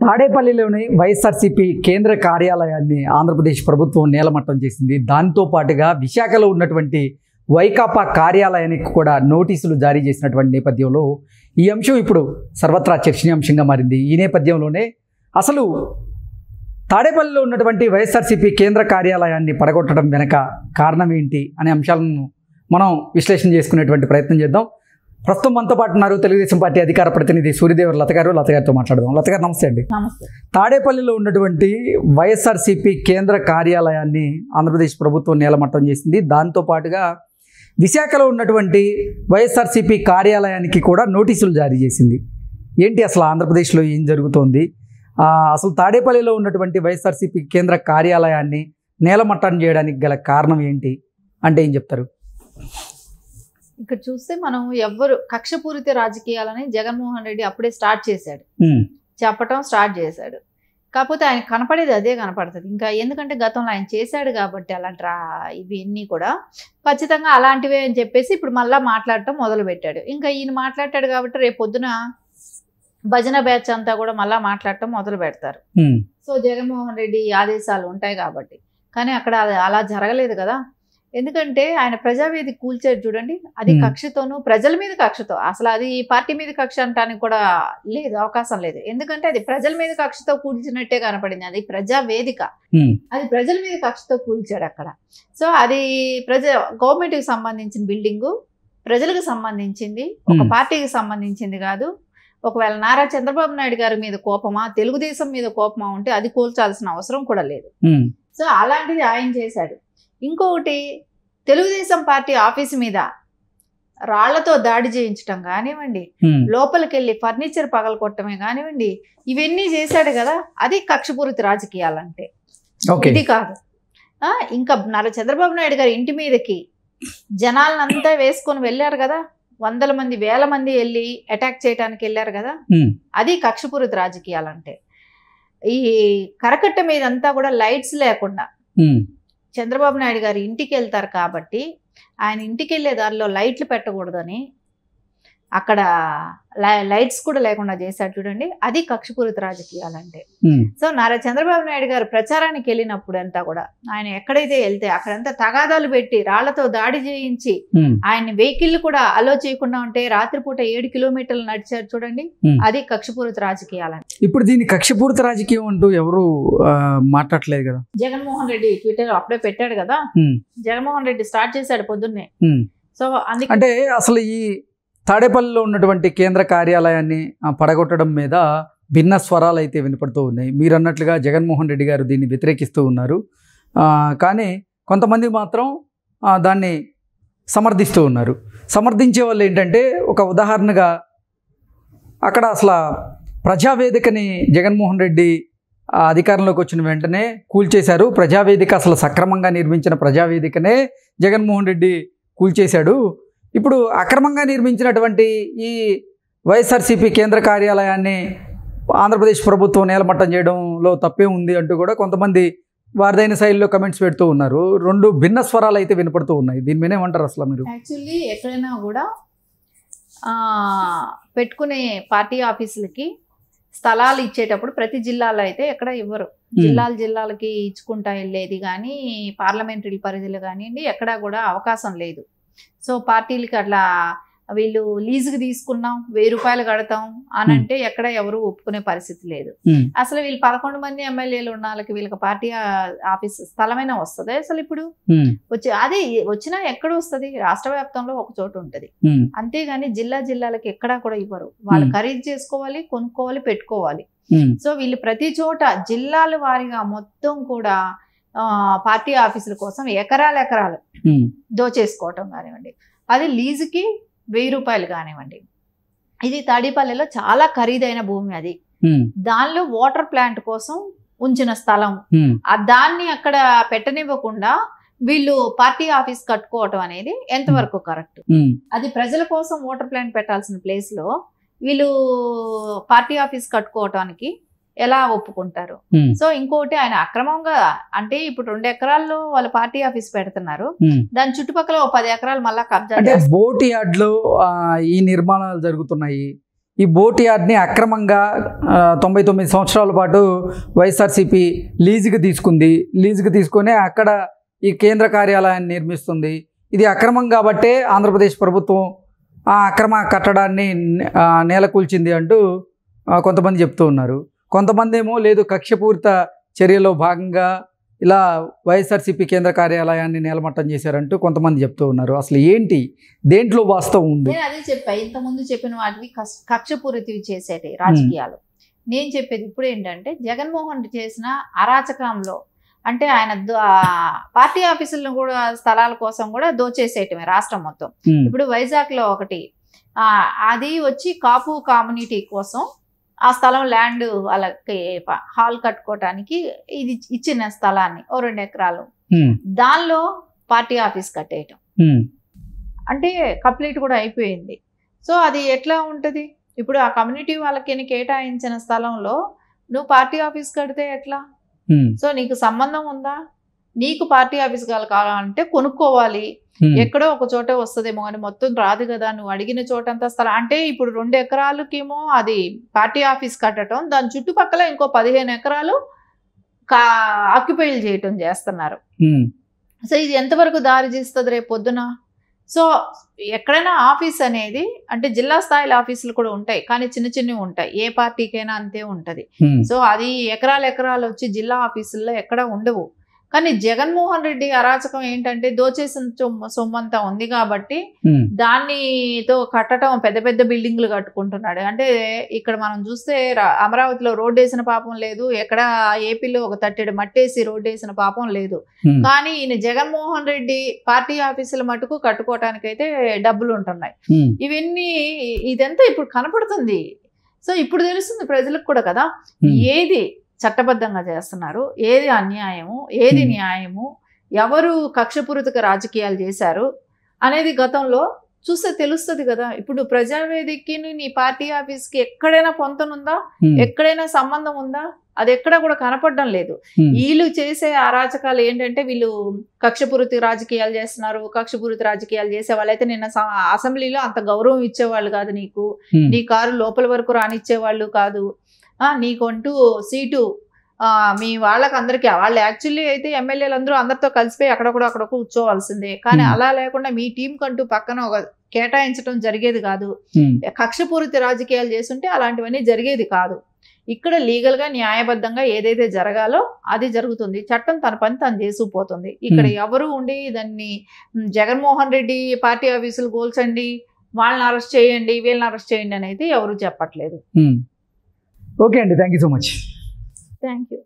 తాడేపల్లిలోని వైఎస్ఆర్సీపీ కేంద్ర కార్యాలయాన్ని ఆంధ్రప్రదేశ్ ప్రభుత్వం నేలమట్టం చేసింది దాంతో పాటుగా విశాఖలో ఉన్నటువంటి వైకాపా కార్యాలయానికి కూడా నోటీసులు జారీ చేసినటువంటి నేపథ్యంలో ఈ అంశం ఇప్పుడు సర్వత్రా చర్చనీయాంశంగా మారింది ఈ నేపథ్యంలోనే అసలు తాడేపల్లిలో ఉన్నటువంటి వైఎస్ఆర్సీపీ కేంద్ర కార్యాలయాన్ని పడగొట్టడం వెనక కారణం ఏంటి అనే అంశాలను మనం విశ్లేషణ చేసుకునేటువంటి ప్రయత్నం చేద్దాం ప్రస్తుతం మనతో పాటు ఉన్నారు తెలుగుదేశం పార్టీ అధికార ప్రతినిధి సూర్యదేవర్ లత గారు లత గారితో మాట్లాడదాం లత గారు నమస్తే అండి నమస్తే తాడేపల్లిలో ఉన్నటువంటి వైఎస్ఆర్సీపీ కేంద్ర కార్యాలయాన్ని ఆంధ్రప్రదేశ్ ప్రభుత్వం నేలమట్టం చేసింది దాంతో పాటుగా విశాఖలో ఉన్నటువంటి వైఎస్ఆర్సీపీ కార్యాలయానికి కూడా నోటీసులు జారీ చేసింది ఏంటి అసలు ఆంధ్రప్రదేశ్లో ఏం జరుగుతోంది ఆ, అసలు తాడేపల్లిలో ఉన్నటువంటి వైఎస్ఆర్సీపీ కేంద్ర కార్యాలయాన్ని నేలమట్టం చేయడానికి గల కారణం ఏంటి అంటే ఏం చెప్తారు ఇక్కడ చూస్తే మనం ఎవ్వరు కక్షపూరిత రాజకీయాలని జగన్మోహన్ రెడ్డి అప్పుడే స్టార్ట్ చేశాడు ఉమ్, చెప్పటం స్టార్ట్ చేశాడు కాకపోతే ఆయన కనపడేది అదే కనపడుతుంది ఇంకా ఎందుకంటే గతంలో ఆయన చేశాడు కాబట్టి అలాంటి రా ఇవన్నీ కూడా ఖచ్చితంగా అలాంటివే అని చెప్పేసి ఇప్పుడు మళ్ళీ మాట్లాడటం మొదలు పెట్టాడు ఇంకా ఈయన మాట్లాడాడు కాబట్టి రేపు పొద్దున భజన బ్యాచ్ అంతా కూడా మళ్ళీ మాట్లాడటం మొదలు పెడతారు ఉమ్, సో జగన్మోహన్ రెడ్డి ఆదేశాలు ఉంటాయి కాబట్టి కానీ అక్కడ అది అలా జరగలేదు కదా ఎందుకంటే ఆయన ప్రజావేదిక కూల్చారు చూడండి అది Hmm. కక్షతోనూ ప్రజల మీద కక్షతో అసలు అది పార్టీ మీద కక్ష అంటానికి కూడా లేదు అవకాశం లేదు ఎందుకంటే అది ప్రజల మీద కక్షతో కూల్చినట్టే కనపడింది అది ప్రజా వేదిక ఉమ్, అది ప్రజల మీద కక్షతో కూల్చాడు అక్కడ సో అది ప్రజ గవర్నమెంట్కి సంబంధించిన బిల్డింగు ప్రజలకు సంబంధించింది ఒక Hmm. పార్టీకి సంబంధించింది కాదు ఒకవేళ నారా చంద్రబాబు నాయుడు గారి మీద కోపమా తెలుగుదేశం మీద కోపమా ఉంటే అది కూల్చాల్సిన అవసరం కూడా లేదు ఉమ్, సో అలాంటిది ఆయన చేశాడు ఇంకొకటి తెలుగుదేశం పార్టీ ఆఫీస్ మీద రాళ్లతో దాడి చేయించడం కానివ్వండి ఉమ్, లోపలికి వెళ్ళి ఫర్నిచర్ పగలగొట్టమే కానివ్వండి ఇవన్నీ చేశాడు కదా అది కక్షపూరిత రాజకీయాలంటే ఓకే ఇది కాదు ఆ, ఇంకా నర చంద్రబాబు నాయుడు గారి ఇంటి మీదకి జనాలనంతా వేసుకొని వెళ్ళారు కదా వందల మంది వేల మంది వెళ్ళి అటాక్ చేయడానికి వెళ్ళారు కదా ఉమ్, అది కక్షపూరిత రాజకీయాలంటే ఈ కరకట్ట మీద అంతా కూడా లైట్స్ లేకుండా ఉమ్, చంద్రబాబు నాయుడు గారి ఇంటికి వెళ్తారు కాబట్టి ఆయన ఇంటికి వెళ్ళే దారిలో లైట్లు పెట్టకూడదని అక్కడ లై- లైట్స్ కూడా లేకుండా చేశాడు చూడండి అది కక్షపూరిత రాజకీయాలంటే ఉమ్, సో నారా చంద్రబాబు నాయుడు గారు ప్రచారానికి వెళ్ళినప్పుడు అంతా కూడా ఆయన ఎక్కడైతే వెళ్తే అక్కడంతా తగాదాలు పెట్టి రాళ్లతో దాడి చేయించి ఉమ్, ఆయన వెహికల్ కూడా అలో చేయకుండా ఉంటే రాత్రిపూట ఏడు కిలోమీటర్లు నడిచారు చూడండి Hmm. అది కక్షపూరిత రాజకీయాలంటే ఇప్పుడు దీన్ని కక్షపూరిత రాజకీయం అంటూ ఎవరు ఆ, మాట్లాడట్లేదు కదా జగన్మోహన్ రెడ్డి ట్విట్టర్ అప్పుడే పెట్టాడు కదా ఉమ్, జగన్మోహన్ రెడ్డి స్టార్ట్ చేశాడు పొద్దున్నే ఉమ్. సో అందుకే అంటే అసలు ఈ తాడేపల్లిలో ఉన్నటువంటి కేంద్ర కార్యాలయాన్ని ఆ, పడగొట్టడం మీద భిన్న స్వరాలు అయితే వినపడుతూ ఉన్నాయి మీరు అన్నట్లుగా జగన్మోహన్ రెడ్డి గారు దీన్ని వ్యతిరేకిస్తూ ఉన్నారు ఆ, కానీ కొంతమంది మాత్రం ఆ, దాన్ని సమర్థిస్తూ ఉన్నారు సమర్థించే వాళ్ళు ఏంటంటే ఒక ఉదాహరణగా అక్కడ అసలు ప్రజావేదికని జగన్మోహన్ రెడ్డి ఆ, అధికారంలోకి వచ్చిన వెంటనే కూల్చేశారు ప్రజావేదిక అసలు సక్రమంగా నిర్మించిన ప్రజావేదికనే జగన్మోహన్ రెడ్డి కూల్చేశాడు ఇప్పుడు అక్రమంగా నిర్మించినటువంటి ఈ వైఎస్ఆర్సీపీ కేంద్ర కార్యాలయాన్ని ఆంధ్రప్రదేశ్ ప్రభుత్వం నేలమట్టం చేయడంలో తప్పే ఉంది అంటూ కూడా కొంతమంది వారిదైన శైలిలో కమెంట్స్ పెడుతూ ఉన్నారు రెండు భిన్న స్వరాలు అయితే వినపడుతూ ఉన్నాయి దీని మీద ఏమంటారు అసలు మీరు యాక్చువల్లీ ఎక్కడైనా కూడా ఆ, పెట్టుకునే పార్టీ ఆఫీసులకి స్థలాలు ఇచ్చేటప్పుడు ప్రతి జిల్లాలో అయితే ఎక్కడ ఇవ్వరు జిల్లాల జిల్లాలకి ఇచ్చుకుంటా వెళ్ళేది కానీ పార్లమెంటరీ పరిధిలో కానివ్వండి ఎక్కడా కూడా అవకాశం లేదు సో పార్టీలకి అట్లా వీళ్ళు లీజుకి తీసుకున్నాం వెయ్యి రూపాయలు కడతాం అని Hmm. అంటే ఎక్కడ ఎవరు ఒప్పుకునే పరిస్థితి లేదు ఉమ్, అసలు వీళ్ళు పదకొండు మంది ఎమ్మెల్యేలు ఉన్న వాళ్ళకి వీళ్ళకి పార్టీ ఆ- ఆఫీస్ స్థలమైనా వస్తుంది అసలు ఇప్పుడు ఉమ్, వచ్చి అది వచ్చినా ఎక్కడ వస్తుంది రాష్ట్ర వ్యాప్తంలో ఒక చోటు ఉంటుంది ఉమ్, అంతేగాని జిల్లా జిల్లాలకి ఎక్కడా కూడా ఇవ్వరు వాళ్ళు Hmm. ఖరీదు చేసుకోవాలి కొనుక్కోవాలి పెట్టుకోవాలి ఉమ్, సో వీళ్ళు ప్రతి చోట జిల్లాల వారీగా మొత్తం కూడా ఆ, పార్టీ ఆఫీసుల కోసం ఎకరాలు ఎకరాలు ఉమ్, దోచేసుకోవటం కానివ్వండి అది లీజుకి వెయ్యి రూపాయలు కానివ్వండి ఇది తాడేపల్లిలో చాలా ఖరీదైన భూమి అది ఉమ్, దానిలో వాటర్ ప్లాంట్ కోసం ఉంచిన స్థలం ఉమ్, ఆ దాన్ని అక్కడ పెట్టనివ్వకుండా వీళ్ళు పార్టీ ఆఫీస్ కట్టుకోవటం అనేది ఎంతవరకు కరెక్ట్ ఉమ్, అది ప్రజల కోసం వాటర్ ప్లాంట్ పెట్టాల్సిన ప్లేస్ లో వీళ్ళు పార్టీ ఆఫీస్ కట్టుకోవటానికి ఎలా ఒప్పుకుంటారు ఉమ్, సో ఇంకోటి ఆయన అక్రమంగా అంటే ఇప్పుడు రెండు ఎకరాల్లో వాళ్ళ పార్టీ ఆఫీస్ పెడుతున్నారు ఉమ్. దాని చుట్టుపక్కల ఓ పది ఎకరాలు మళ్ళా కబ్జా అంటే చేస్తారు. బోట్ యార్డ్లో ఆ, ఈ నిర్మాణాలు జరుగుతున్నాయి ఈ బోట్ యార్డ్ని అక్రమంగా ఆ, తొంభై తొమ్మిది సంవత్సరాల పాటు వైఎస్ఆర్సీపీ లీజుకి తీసుకుంది లీజుకి తీసుకొని అక్కడ ఈ కేంద్ర కార్యాలయాన్ని నిర్మిస్తుంది ఇది అక్రమం కాబట్టే ఆంధ్రప్రదేశ్ ప్రభుత్వం ఆ అక్రమ కట్టడాన్ని ఆ, నేలకూల్చింది అంటూ ఆ, కొంతమంది చెప్తూ ఉన్నారు కొంతమంది ఏమో లేదు కక్షపూరిత చర్యలో భాగంగా ఇలా వైఎస్ఆర్సీపీ కేంద్ర కార్యాలయాన్ని నేలమట్టం చేశారంటూ కొంతమంది చెప్తూ ఉన్నారు అసలు ఏంటి దేంట్లో వాస్తవం ఉంది నేను అదే చెప్పా ఇంత ముందు చెప్పిన వాటివి కస్- కక్షపూరితవి చేసేటి రాజకీయాలు నేను చెప్పేది ఇప్పుడు ఏంటంటే జగన్మోహన్ రెడ్డి చేసిన అరాచకంలో అంటే ఆయన దో- ఆ పార్టీ ఆఫీసులను కూడా స్థలాల కోసం కూడా దోచేసేయటమే రాష్ట్రం మొత్తం ఉమ్, ఇప్పుడు వైజాగ్లో ఒకటి ఆ, అది వచ్చి కాపు కమ్యూనిటీ కోసం ఆ స్థలం ల్యాండ్ వాళ్ళకి ప- హాల్ కట్టుకోవటానికి ఇది ఇచ్చిన స్థలాన్ని ఓ రెండు ఎకరాలు ఉమ్, దానిలో పార్టీ ఆఫీస్ కట్టేయటం ఉమ్, అంటే కంప్లీట్ కూడా అయిపోయింది సో అది ఎట్లా ఉంటుంది ఇప్పుడు ఆ కమ్యూనిటీ వాళ్ళకి నీ కేటాయించిన స్థలంలో నువ్వు పార్టీ ఆఫీస్ కడితే ఎట్లా ఉమ్, సో నీకు సంబంధం ఉందా నీకు పార్టీ ఆఫీస్ కావాలి కావాలంటే కొనుక్కోవాలి ఉమ్, ఎక్కడో ఒక చోట వస్తుందేమో అని మొత్తం రాదు కదా నువ్వు అడిగిన చోటంతా స్థలం అంటే ఇప్పుడు రెండు ఎకరాలకేమో అది పార్టీ ఆఫీస్ కట్టడం దాని చుట్టుపక్కల ఇంకో పదిహేను ఎకరాలు కా ఆక్యుపైలు చేయటం చేస్తున్నారు ఉమ్, సో ఇది ఎంతవరకు దారి తీస్తుంది రేపు పొద్దున సో ఎక్కడైనా ఆఫీస్ అనేది అంటే జిల్లా స్థాయిలో ఆఫీసులు కూడా ఉంటాయి కానీ చిన్న చిన్నవి ఉంటాయి ఏ పార్టీకైనా అంతే ఉంటుంది ఉమ్, సో అది ఎకరాలు ఎకరాలు వచ్చి జిల్లా ఆఫీసుల్లో ఎక్కడ ఉండవు కానీ జగన్మోహన్ రెడ్డి అరాచకం ఏంటంటే దోచేసిన సొమ్ము సొమ్మంతా ఉంది కాబట్టి ఉమ్, దానితో కట్టడం పెద్ద పెద్ద బిల్డింగ్లు కట్టుకుంటున్నాడు అంటే ఇక్కడ మనం చూస్తే రా- అమరావతిలో రోడ్డు వేసిన పాపం లేదు ఎక్కడ ఏపీలో ఒక తట్టెడు మట్టేసి రోడ్డు వేసిన పాపం లేదు ఉమ్, కానీ ఈయన జగన్మోహన్ రెడ్డి పార్టీ ఆఫీసుల మటుకు కట్టుకోవటానికైతే డబ్బులు ఉంటున్నాయి ఉమ్, ఇవన్నీ ఇదంతా ఇప్పుడు కనపడుతుంది సో ఇప్పుడు తెలుస్తుంది ప్రజలకు కూడా కదా ఉమ్. ఏది చట్టబద్ధంగా చేస్తున్నారు ఏది అన్యాయము ఏది Hmm. న్యాయము ఎవరు కక్షపూరితక రాజకీయాలు చేశారు అనేది గతంలో చూస్తే తెలుస్తుంది కదా ఇప్పుడు ప్రజావేదికకి నీ పార్టీ ఆఫీస్కి ఎక్కడైనా పొంతనుందా ఉమ్, ఎక్కడైనా సంబంధం ఉందా అది ఎక్కడ కూడా కనపడడం లేదు ఉమ్, వీళ్ళు చేసే అరాచకాలు ఏంటంటే వీళ్ళు కక్షపూరిత రాజకీయాలు చేస్తున్నారు కక్షపూరిత రాజకీయాలు చేసే వాళ్ళైతే నిన్న స- అసెంబ్లీలో అంత గౌరవం ఇచ్చేవాళ్ళు కాదు నీకు ఉమ్, నీ కారు లోపల వరకు రానిచ్చేవాళ్ళు కాదు ఆ, నీకంటూ సీటు ఆ, మీ వాళ్ళకి అందరికీ వాళ్ళు యాక్చువల్లీ అయితే ఎమ్మెల్యేలు అందరూ అందరితో కలిసిపోయి అక్కడక్కడ అక్కడ కూర్చోవాల్సిందే కానీ Hmm. అలా లేకుండా మీ టీం కంటూ పక్కన ఒక కేటాయించడం జరిగేది కాదు ఉమ్, కక్షపూరిత రాజకీయాలు చేస్తుంటే అలాంటివన్నీ జరిగేది కాదు ఇక్కడ లీగల్గా న్యాయబద్ధంగా ఏదైతే జరగాలో అది జరుగుతుంది చట్టం తన పని తను చేసుకుపోతుంది ఇక్కడ Hmm. ఎవరు ఉండి దాన్ని మ్, జగన్మోహన్ రెడ్డి పార్టీ ఆఫీసులు గోల్చండి వాళ్ళని అరెస్ట్ చేయండి వీళ్ళని అరెస్ట్ చేయండి అని అయితే ఎవరు చెప్పట్లేదు ఉమ్. ఓకే అండి thank you so much thank you